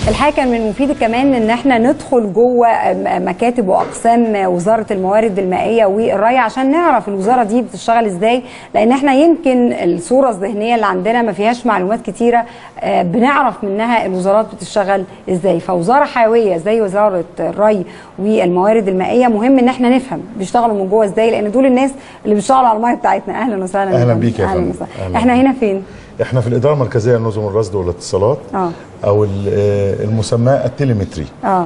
الحقيقه كان من المفيد كمان ان احنا ندخل جوه مكاتب واقسام وزاره الموارد المائيه والري عشان نعرف الوزاره دي بتشتغل ازاي لان احنا يمكن الصوره الذهنيه اللي عندنا ما فيهاش معلومات كتيره آه، بنعرف منها الوزارات بتشتغل ازاي فوزاره حيويه زي وزاره الري والموارد المائيه مهم ان احنا نفهم بيشتغلوا من جوه ازاي لان دول الناس اللي بيشتغلوا على الميه بتاعتنا اهلا وسهلا أهلاً بكم. بيك يا أهلاً فندم. وسهلا. أهلاً احنا هنا فين احنا في الاداره المركزيه لنظم الرصد والاتصالات اه او ال- آه، المسماه التليمتري اه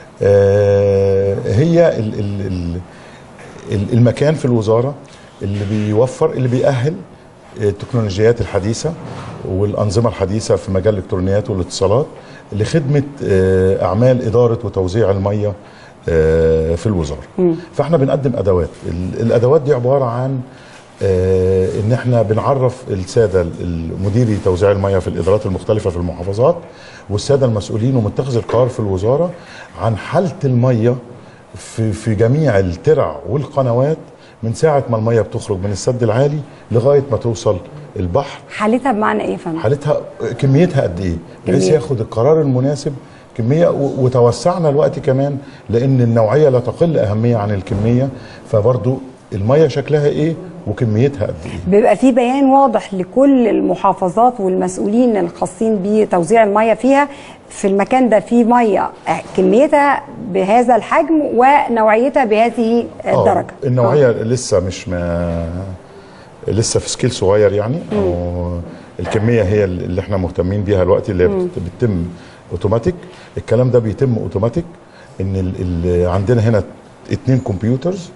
آه، هي ال- ال- ال- ال- المكان في الوزاره اللي بيوفر اللي بيأهل التكنولوجيات الحديثه والانظمه الحديثه في مجال الالكترونيات والاتصالات لخدمه آه، اعمال اداره وتوزيع الميه آه، في الوزاره. فاحنا بنقدم ادوات، ال- الادوات دي عباره عن آه، ان احنا بنعرف الساده المديري توزيع الميه في الادارات المختلفه في المحافظات والساده المسؤولين ومتخذ القرار في الوزاره عن حاله الميه في في جميع الترع والقنوات من ساعه ما الميه بتخرج من السد العالي لغايه ما توصل البحر حالتها بمعنى ايه يا فندم؟ حالتها كميتها قد ايه بحيث كمية. ياخد القرار المناسب كميه و- وتوسعنا الوقت كمان لان النوعيه لا تقل اهميه عن الكميه فبرضو الميه شكلها ايه وكميتها قد ايه بيبقى في بيان واضح لكل المحافظات والمسؤولين الخاصين بتوزيع الميه فيها في المكان ده في ميه آه، كميتها بهذا الحجم ونوعيتها بهذه آه، الدرجه النوعيه لسه مش ما لسه في سكيل صغير يعني أو الكميه هي اللي احنا مهتمين بيها دلوقتي اللي هي بت- بتتم اوتوماتيك الكلام ده بيتم اوتوماتيك ان ال ال عندنا هنا اتنين كمبيوترز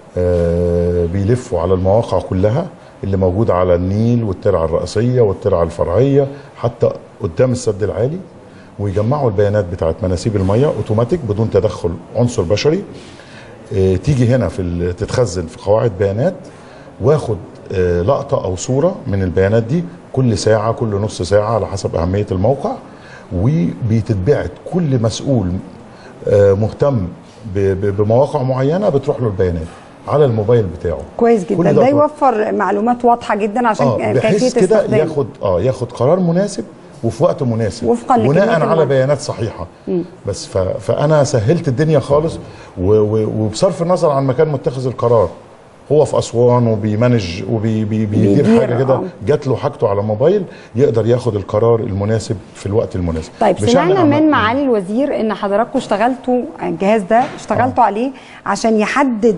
آه بيلفوا على المواقع كلها اللي موجوده على النيل والترعه الرئيسيه والترعه الفرعيه حتى قدام السد العالي ويجمعوا البيانات بتاعت مناسيب الميه اوتوماتيك بدون تدخل عنصر بشري آه، تيجي هنا في ال- تتخزن في قواعد بيانات واخد آه، لقطه او صوره من البيانات دي كل ساعه كل نص ساعه على حسب اهميه الموقع وبتتبعت كل مسؤول آه، مهتم ب- ب- بمواقع معينه بتروح له البيانات على الموبايل بتاعه كويس كل جدا ده تو- يوفر معلومات واضحه جدا عشان اه كيفيه بحيث كده استخدام ياخد اه ياخد قرار مناسب وفي وقت مناسب وفقاً لكمية بناء على المية. بيانات صحيحه بس ف... فانا سهلت الدنيا خالص و... و... وبصرف النظر عن مكان متخذ القرار هو في اسوان وبيمانج وبيدير بيدير، حاجه كده آه. جات له حاجته على موبايل يقدر ياخد القرار المناسب في الوقت المناسب طيب بشأن سمعنا أعمال- من معالي الوزير ان حضراتكم اشتغلتوا الجهاز ده اشتغلتوا عليه عشان يحدد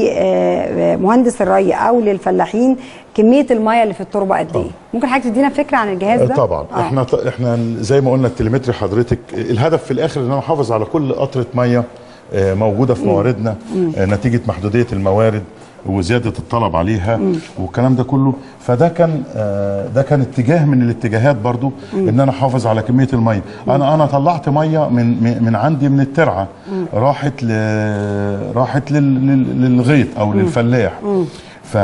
لمهندس الري او للفلاحين كميه الميه اللي في التربه قد ايه ممكن حضرتك تدينا فكره عن الجهاز ده طبعا آه. احنا ط- احنا زي ما قلنا التليمتري حضرتك الهدف في الاخر ان انا احافظ على كل قطره ميه آه، موجوده في مواردنا آه، نتيجه محدوديه الموارد وزياده الطلب عليها والكلام ده كله فده كان آه، ده كان اتجاه من الاتجاهات برضو ان انا احافظ على كميه الميه انا انا طلعت ميه من من- من عندي من الترعه راحت ل راحت لل- لل- للغيط او للفلاح ف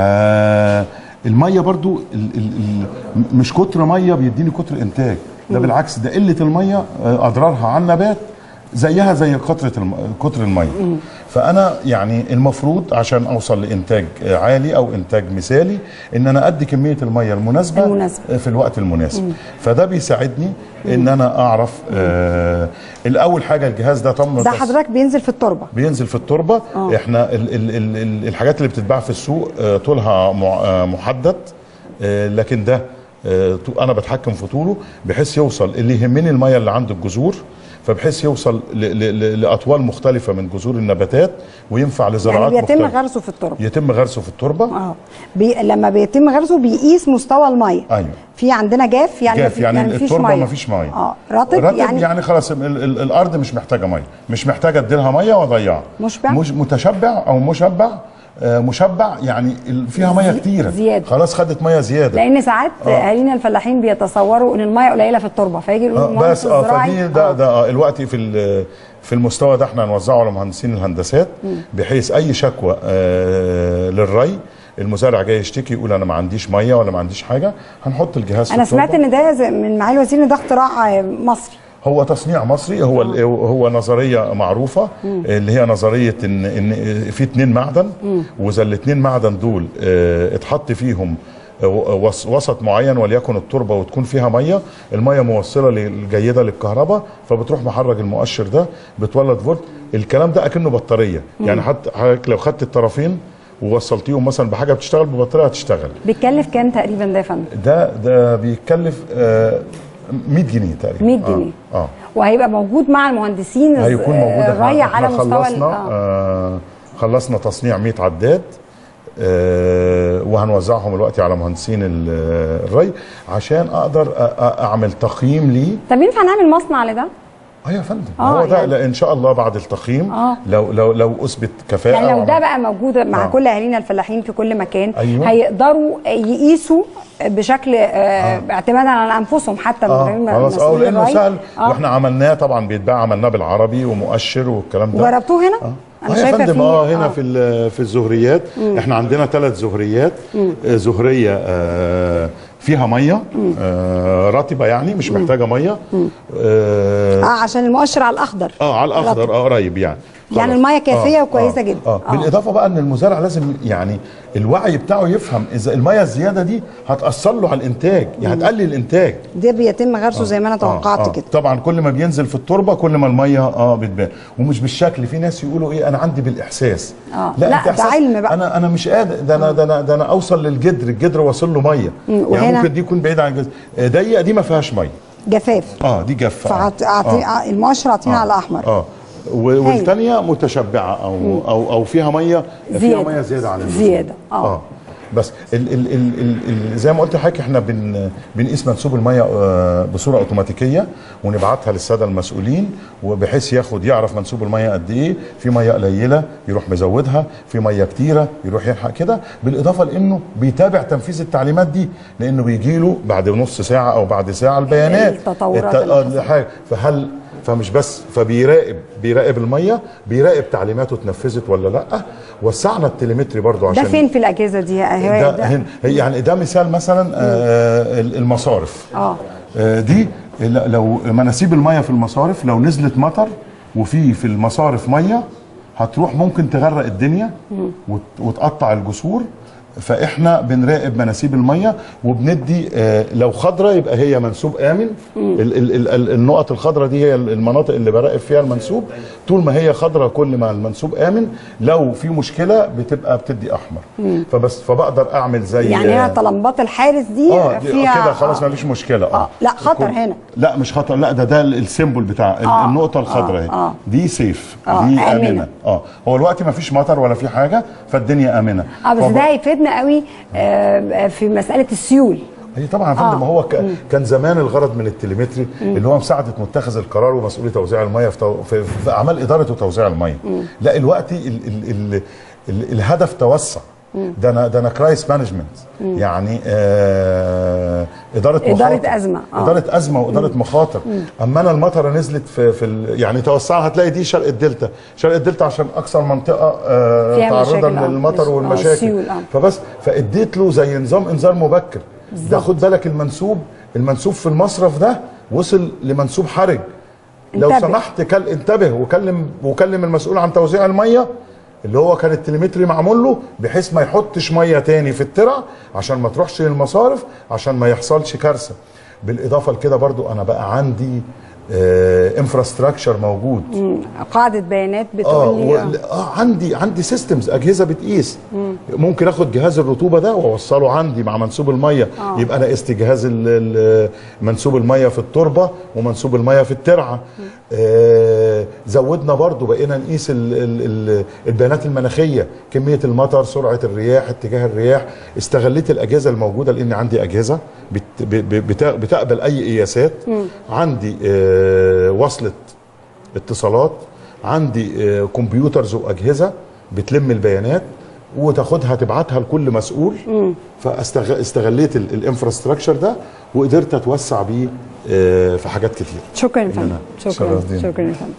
الميه برضو ال ال ال مش كتر ميه بيديني كتر انتاج ده بالعكس ده قله الميه آه، اضرارها على النبات زيها زي قطره الم... كتر الميه فانا يعني المفروض عشان اوصل لانتاج آه، عالي او انتاج مثالي ان انا ادي كميه الميه المناسبه المناسبة. آه، في الوقت المناسب فده بيساعدني ان انا اعرف آه الاول حاجه الجهاز ده طم ده بس- حضرتك بينزل في التربه بينزل في التربه آه. احنا ال ال ال ال الحاجات اللي بتتباع في السوق آه، طولها مع- آه، محدد آه، لكن ده آه، طو- انا بتحكم في طوله بحيث يوصل اللي يهمني الميه اللي عند الجذور فبحيث يوصل ل- ل- ل- لاطوال مختلفه من جذور النباتات وينفع لزراعات يعني بيتم مختلفة. غرسه في التربه يتم غرسه في التربه اه بي... لما بيتم غرسه بيقيس مستوى الميه ايوه في عندنا جاف يعني جاف مفي- يعني, مفيش التربه ميه ما فيش ميه اه رطب, رطب يعني, يعني, يعني خلاص ال ال الارض مش محتاجه ميه مش محتاجه اديلها ميه واضيعها مشبع؟ مش متشبع او مشبع آه مشبع يعني ال- فيها ميه زي- كتيره زيادة. خلاص خدت ميه زياده لان ساعات اهالينا الفلاحين بيتصوروا ان الميه قليله في التربه فيجي يقولوا آه المهندس بس اه الزراعي فدي ده آه. ده آه الوقت في ال- في المستوى ده احنا هنوزعه على مهندسين الهندسات بحيث اي شكوى آه للري المزارع جاي يشتكي يقول انا ما عنديش ميه ولا ما عنديش حاجه هنحط الجهاز انا في التربة. سمعت ان ده زي- من معالي الوزير ان ده اختراع آه، مصري هو تصنيع مصري هو ال- هو نظريه معروفه اللي هي نظريه ان ان في اتنين معدن واذا الاتنين معدن دول اه، اتحط فيهم وس- وسط معين وليكن التربه وتكون فيها ميه الميه موصله الجيده للكهرباء فبتروح محرك المؤشر ده بتولد فولت الكلام ده اكنه بطاريه يعني حتى حضرتك لو خدت الطرفين ووصلتيهم مثلا بحاجه بتشتغل ببطاريه هتشتغل بيتكلف كام تقريبا ده يا فندم ده ده بيتكلف آه، 100 جنيه تقريبا 100 جنيه. اه, آه. وهيبقى موجود مع المهندسين الز- هيكون موجود الري احنا على مستوى ال- خلصنا آه. آه خلصنا تصنيع 100 عداد آه وهنوزعهم دلوقتي على مهندسين ال- الري عشان اقدر أ- أ- اعمل تقييم ليه طب ينفع نعمل مصنع لده؟ اه يا فندم آه، هو ده يعني- لا ان شاء الله بعد التقييم آه. لو لو لو اثبت كفاءه يعني لو وعمل- ده بقى موجود مع آه. كل اهالينا الفلاحين في كل مكان أيوة. هيقدروا يقيسوا بشكل آه اعتمادا على انفسهم حتى من غير اه ما خلاص اه مسؤول لانه الري. سهل آه. واحنا عملناه طبعا بيتباع عملناه بالعربي ومؤشر والكلام ده جربتوه هنا؟ اه يا فندم اه هنا في ال- في الزهريات احنا عندنا ثلاث زهريات آه، زهريه آه، فيها ميه آه، رطبه يعني مش محتاجه ميه اه اه عشان المؤشر على الاخضر آه، على الاخضر اه قريب يعني يعني خلاص. المية كافية وكويسة آه جدا. اه آه. بالاضافه بقى ان المزارع لازم يعني الوعي بتاعه يفهم اذا الميه الزياده دي هتاثر له على الانتاج يعني هتقلل الانتاج ده بيتم غرسه زي ما انا توقعت آه آه كده طبعا كل ما بينزل في التربه كل ما الميه اه بتبان ومش بالشكل في ناس يقولوا ايه انا عندي بالاحساس آه. لا, لا، أنت ده إحساس علم بقى. انا انا مش قادر ده انا ده انا ده انا اوصل للجدر الجدر واصل له ميه يعني وهنا؟ ممكن دي يكون بعيد عن الجدر آه، ضيقه دي ما فيهاش ميه جفاف اه دي جافه آه. فأعطي آه. المؤشر اعطينا على الاحمر اه و- والثانيه متشبعه او او او فيها ميه فيها زيادة. ميه زياده عن اللزوم. زيادة، آه. اه بس ال ال ال ال ال زي ما قلت لحضرتك احنا بن بنقيس منسوب الميه آه، بصوره اوتوماتيكيه ونبعتها للساده المسؤولين وبحيث ياخد يعرف منسوب الميه قد ايه في ميه قليله يروح مزودها في ميه كتيره يروح يلحق كده بالاضافه لانه بيتابع تنفيذ التعليمات دي لانه بيجي له بعد نص ساعه او بعد ساعه البيانات التطورات الت- اللي آه، حصلت. حاجه فهل فمش بس فبيراقب بيراقب الميه بيراقب تعليماته اتنفذت ولا لا وسعنا التليمتري برضو ده عشان فين في الاجهزه دي هو ده ده هن هي يعني ده مثال مثلا آه المصارف اه آه دي ل- لو مناسيب الميه في المصارف لو نزلت مطر وفي في المصارف ميه هتروح ممكن تغرق الدنيا وت- وتقطع الجسور فاحنا بنراقب مناسيب الميه وبندي آه لو خضره يبقى هي منسوب امن ال ال ال ال النقط الخضراء دي هي المناطق اللي براقب فيها المنسوب طول ما هي خضراء كل ما المنسوب امن لو في مشكله بتبقى بتدي احمر فبس فبقدر اعمل زي يعني هنا طلمبات الحارس دي اه دي فيها كده خلاص آه. ما فيش مشكله اه, آه، لا، خطر يكون- هنا. لا مش خطر لا ده ده السيمبل بتاع ال- آه، النقطه الخضراء اهي آه. دي سيف آه، دي آمنة. امنه اه هو الوقت ما فيش مطر ولا في حاجه فالدنيا امنه اه بس فب- ده هيفيدنا قوي آه، في مساله السيول هي طبعا يا فندم آه. ما هو ك... كان زمان الغرض من التليمتري اللي هو مساعده متخذ القرار ومسؤوليه توزيع الميه في, تو... في... في اعمال اداره وتوزيع الميه لا الوقت ال... ال... ال... ال... الهدف توسع ده انا ده انا كرايس مانجمنت يعني آه اداره إدارة مخاطر. أزمة، آه. اداره ازمه واداره مخاطر اما انا المطره نزلت في في ال... يعني توسعها هتلاقي دي شرق الدلتا شرق الدلتا عشان اكثر منطقه آه فيها تعرضا مشاكل، آه. للمطر آه، والمشاكل السيول، آه. فبس فاديت له زي نظام انذار مبكر ده خد بالك المنسوب المنسوب في المصرف ده وصل لمنسوب حرج لو انتبه. سمحت كل انتبه وكلم وكلم المسؤول عن توزيع الميه اللي هو كان التليمتري معمول له بحيث ما يحطش ميه تاني في الترع عشان ما تروحش للمصارف عشان ما يحصلش كارثه بالاضافه لكده برضو انا بقى عندي انفراستراكشر موجود قاعده بيانات اه, بتقول لي و... آه. اه عندي عندي سيستمز اجهزه بتقيس ممكن اخد جهاز الرطوبه ده واوصله عندي مع منسوب الميه آه. يبقى انا قست جهاز ال- ال- منسوب الميه في التربه ومنسوب الميه في الترعه آه زودنا برضو بقينا نقيس ال ال ال البيانات المناخيه كميه المطر سرعه الرياح اتجاه الرياح استغليت الاجهزه الموجوده لان عندي اجهزه بت ب- ب- بت- بتقبل اي قياسات عندي آه وصله اتصالات عندي آه، كمبيوترز واجهزه بتلم البيانات وتاخدها تبعتها لكل مسؤول فاستغليت الانفراستراكشر ده وقدرت اتوسع بيه آه، في حاجات كتير شكرا يا فندم أنا شكرا شرف لينا. شكرا يا فندم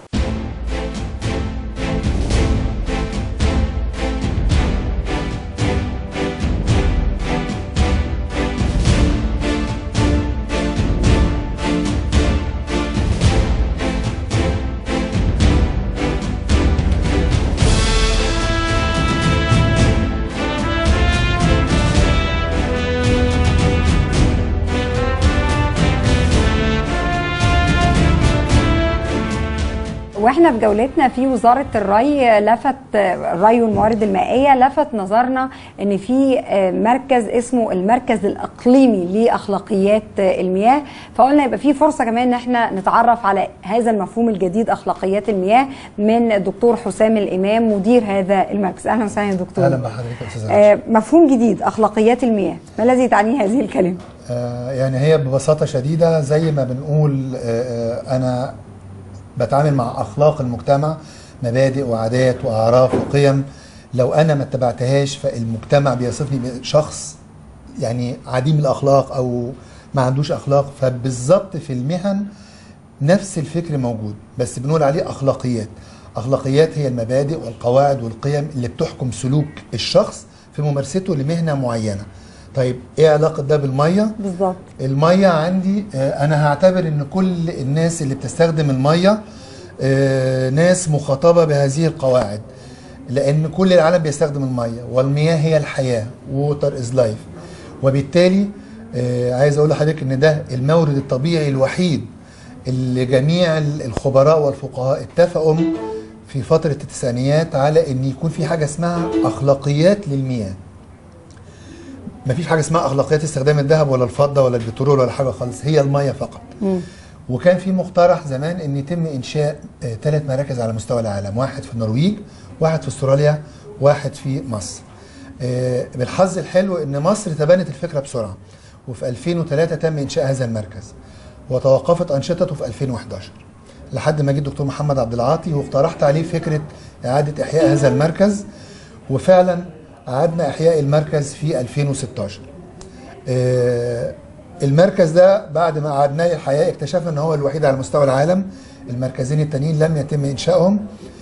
واحنا في جولتنا في وزاره الري لفت الري والموارد المائيه لفت نظرنا ان في مركز اسمه المركز الاقليمي لاخلاقيات المياه فقلنا يبقى في فرصه كمان ان احنا نتعرف على هذا المفهوم الجديد اخلاقيات المياه من الدكتور حسام الامام مدير هذا المركز اهلا وسهلا يا دكتور اهلا بحضرتك استاذ آه مفهوم جديد اخلاقيات المياه ما الذي تعنيه هذه الكلمه آه يعني هي ببساطه شديده زي ما بنقول آه انا بتعامل مع اخلاق المجتمع مبادئ وعادات واعراف وقيم لو انا ما اتبعتهاش فالمجتمع بيصفني بشخص يعني عديم الاخلاق او ما عندوش اخلاق فبالظبط في المهن نفس الفكر موجود بس بنقول عليه اخلاقيات اخلاقيات هي المبادئ والقواعد والقيم اللي بتحكم سلوك الشخص في ممارسته لمهنه معينه طيب ايه علاقه ده بالميه بالظبط الميه عندي آه انا هعتبر ان كل الناس اللي بتستخدم الميه آه ناس مخاطبه بهذه القواعد لان كل العالم بيستخدم الميه والمياه هي الحياه ووتر از لايف وبالتالي آه عايز اقول لحضرتك ان ده المورد الطبيعي الوحيد اللي جميع الخبراء والفقهاء اتفقوا في فتره التسعينيات على ان يكون في حاجه اسمها اخلاقيات للمياه ما فيش حاجه اسمها اخلاقيات استخدام الذهب ولا الفضه ولا البترول ولا حاجه خالص هي الميه فقط م. وكان في مقترح زمان ان يتم انشاء آه ثلاث مراكز على مستوى العالم واحد في النرويج واحد في استراليا واحد في مصر آه بالحظ الحلو ان مصر تبنت الفكره بسرعه وفي 2003 تم انشاء هذا المركز وتوقفت انشطته في 2011 لحد ما جه الدكتور محمد عبد العاطي واقترحت عليه فكره اعاده احياء هذا المركز وفعلا أعدنا إحياء المركز في 2016 آه المركز ده بعد ما أعدناه الحياة اكتشفنا أن هو الوحيد على مستوى العالم المركزين التانيين لم يتم إنشائهم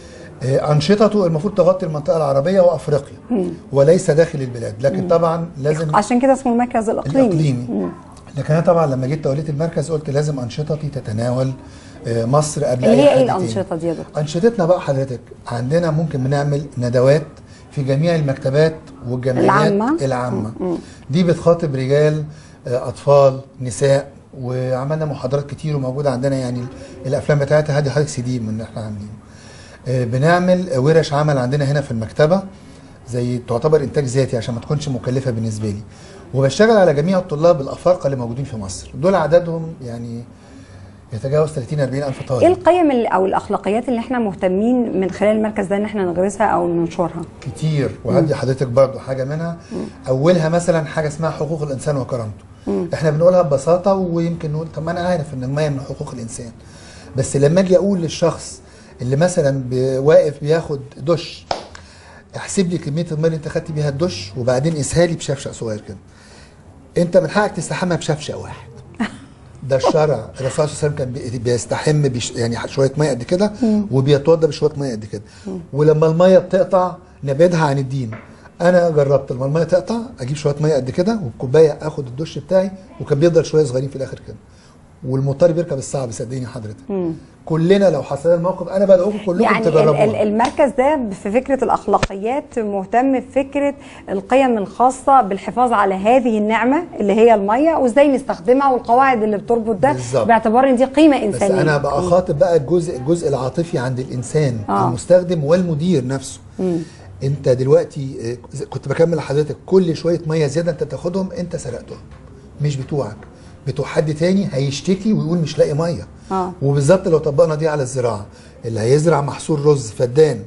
آه أنشطته المفروض تغطي المنطقة العربية وأفريقيا مم. وليس داخل البلاد لكن مم. طبعا لازم عشان كده اسمه المركز الإقليمي, الإقليمي. مم. لكن أنا طبعا لما جيت توليت المركز قلت لازم أنشطتي تتناول آه مصر قبل اللي هي ايه الانشطه دي يا دكتور؟ انشطتنا بقى حضرتك عندنا ممكن بنعمل ندوات في جميع المكتبات والجمعيات العامة, العامة. دي بتخاطب رجال أطفال نساء وعملنا محاضرات كتير وموجودة عندنا يعني الأفلام بتاعتها هذه حضرتك سي دي من اللي احنا عاملينه بنعمل ورش عمل عندنا هنا في المكتبة زي تعتبر إنتاج ذاتي عشان ما تكونش مكلفة بالنسبة لي وبشتغل على جميع الطلاب الأفارقة اللي موجودين في مصر دول عددهم يعني يتجاوز 30 40 الف طالب ايه القيم او الاخلاقيات اللي احنا مهتمين من خلال المركز ده ان احنا نغرسها او ننشرها كتير وهدي حضرتك برضو حاجه منها مم. اولها مثلا حاجه اسمها حقوق الانسان وكرامته مم. احنا بنقولها ببساطه ويمكن نقول طب ما انا عارف ان الميه من حقوق الانسان بس لما اجي اقول للشخص اللي مثلا واقف بياخد دش احسب لي كميه الميه اللي انت خدت بيها الدش وبعدين قيسها لي بشفشق صغير كده انت من حقك تستحمى بشفشق واحد ده الشرع الرسول صلى الله عليه وسلم كان بيستحم بش يعني شويه ميه قد كده وبيتوضى بشويه ميه قد كده ولما الميه بتقطع نبعدها عن الدين انا جربت لما الميه تقطع اجيب شويه ميه قد كده وبكوبايه اخد الدش بتاعي وكان بيفضل شويه صغيرين في الاخر كده والمضطر بيركب الصعب صدقيني حضرتك مم. كلنا لو حصل الموقف انا بدعوكم كلكم يعني تجربوها يعني المركز ده في فكره الاخلاقيات مهتم بفكره القيم الخاصه بالحفاظ على هذه النعمه اللي هي الميه وازاي نستخدمها والقواعد اللي بتربط ده بالزبط. باعتبار ان دي قيمه انسانيه بس انا بقى خاطب بقى الجزء الجزء العاطفي عند الانسان آه. المستخدم والمدير نفسه مم. انت دلوقتي كنت بكمل لحضرتك كل شويه ميه زياده انت تاخدهم انت سرقتهم مش بتوعك بتوع حد تاني هيشتكي ويقول مش لاقي ميه آه. وبالظبط لو طبقنا دي على الزراعه اللي هيزرع محصول رز فدان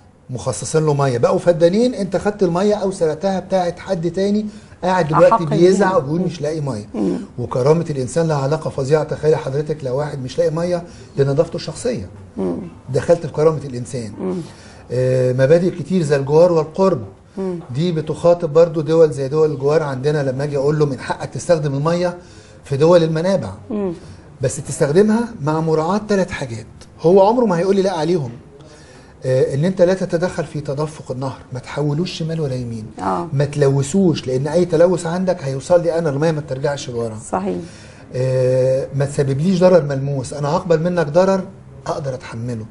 مخصصين له ميه بقوا فدانين انت خدت الميه او سرقتها بتاعت حد تاني قاعد دلوقتي بيزعق وبيقول مش لاقي ميه مم. وكرامه الانسان لها علاقه فظيعه تخيل حضرتك لو واحد مش لاقي ميه لنظافته الشخصيه مم. دخلت في كرامه الانسان مم. آه مبادئ كتير زي الجوار والقرب مم. دي بتخاطب برضو دول زي دول الجوار عندنا لما اجي اقول له من حقك تستخدم الميه في دول المنابع مم. بس تستخدمها مع مراعاة ثلاث حاجات هو عمره ما هيقول لي لا عليهم آه ان انت لا تتدخل في تدفق النهر ما تحولوش شمال ولا يمين اه ما تلوثوش لان اي تلوث عندك هيوصل لي انا الميه ما ترجعش لورا صحيح آه ما تسببليش ضرر ملموس انا هقبل منك ضرر اقدر اتحمله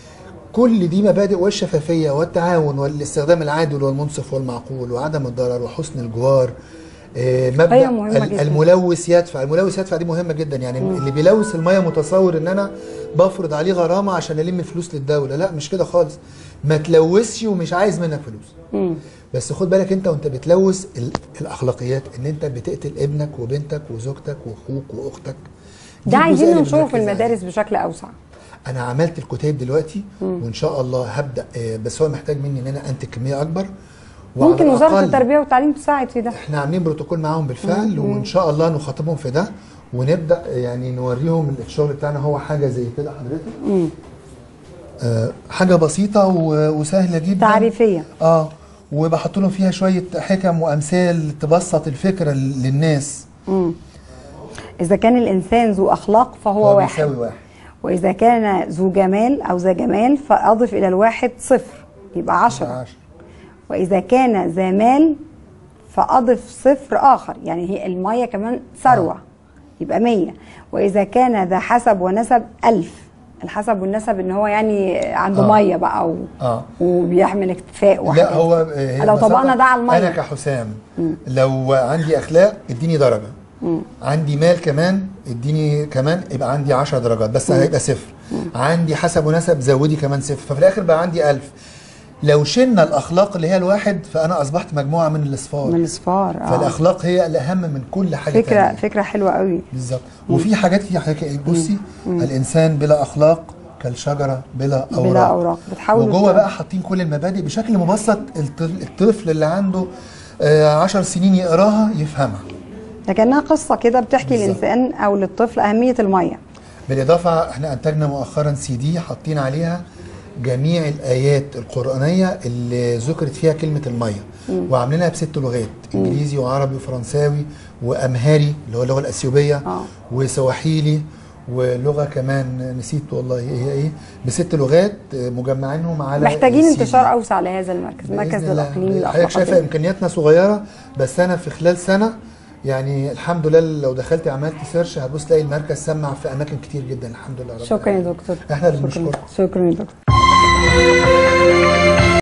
كل دي مبادئ والشفافيه والتعاون والاستخدام العادل والمنصف والمعقول وعدم الضرر وحسن الجوار آه، مبدا أيوة، مهمة ال- جدا. الملوث يدفع الملوث يدفع دي مهمه جدا يعني اللي بيلوث الميه متصور ان انا بفرض عليه غرامه عشان الم فلوس للدوله لا مش كده خالص ما تلوثش ومش عايز منك فلوس بس خد بالك انت وانت بتلوث ال- الاخلاقيات ان انت بتقتل ابنك وبنتك وزوجتك واخوك واختك دي ده الجزئية عايزين اللي ننشره في بنركز عليها. المدارس بشكل اوسع انا عملت الكتيب دلوقتي وان شاء الله هبدا آه، بس هو محتاج مني ان انا انتج كميه اكبر وعلى ممكن وزاره الأقل التربيه والتعليم تساعد في ده احنا عاملين بروتوكول معاهم بالفعل وان شاء الله نخاطبهم في ده ونبدا يعني نوريهم الشغل بتاعنا هو حاجه زي كده حضرتك آه حاجه بسيطه و- وسهله جدا تعريفيه اه وبحط لهم فيها شويه حكم وامثال تبسط الفكره ل- للناس اذا كان الانسان ذو اخلاق فهو هو واحد بيساوي واحد واذا كان ذو جمال او ذا جمال فاضف الى الواحد صفر يبقى عشرة عشرة. واذا كان ذا مال فاضف صفر اخر يعني هي الميه كمان ثروه يبقى مية واذا كان ذا حسب ونسب ألف الحسب والنسب ان هو يعني عنده آه. ميه بقى و... اه وبيحمل اكتفاء وحاجات لا هو آه، هي لو ببساطة طبقنا ده على انا الميه كحسام لو عندي اخلاق اديني درجه عندي مال كمان اديني كمان يبقى عندي 10 درجات بس هيبقى صفر عندي حسب ونسب زودي كمان صفر ففي الاخر بقى عندي 1000 لو شلنا الاخلاق اللي هي الواحد فانا اصبحت مجموعه من الاصفار من الاصفار اه فالاخلاق هي الاهم من كل حاجه فكره تانية. فكره حلوه قوي بالظبط وفي حاجات في حاجات بصي الانسان بلا اخلاق كالشجره بلا اوراق بلا أوراق. بتحاولوا وجوه ت- بقى حاطين كل المبادئ بشكل مبسط الطفل, الطفل اللي عنده آه، عشر سنين يقراها يفهمها ده كانها قصه كده بتحكي بالظبط. للانسان او للطفل اهميه الميه بالاضافه احنا انتجنا مؤخرا سي دي حاطين عليها جميع الايات القرانيه اللي ذكرت فيها كلمه الميه وعاملينها بست لغات انجليزي وعربي وفرنساوي وامهاري اللي هو اللغه الاثيوبيه آه. وسواحيلي ولغه كمان نسيت والله هي ايه بست لغات آه، مجمعينهم على محتاجين السي دي. انتشار اوسع لهذا المركز بإذن مركز الله. الاقليمي حضرتك شايفه للاخلاق امكانياتنا صغيره بس انا في خلال سنه يعني الحمد لله لو دخلت عملت سيرش هتبص تلاقي المركز سمع في اماكن كتير جدا الحمد لله رب شكرا يا العالمين. دكتور احنا اللي شكرا بنشكرك شكرا يا دكتور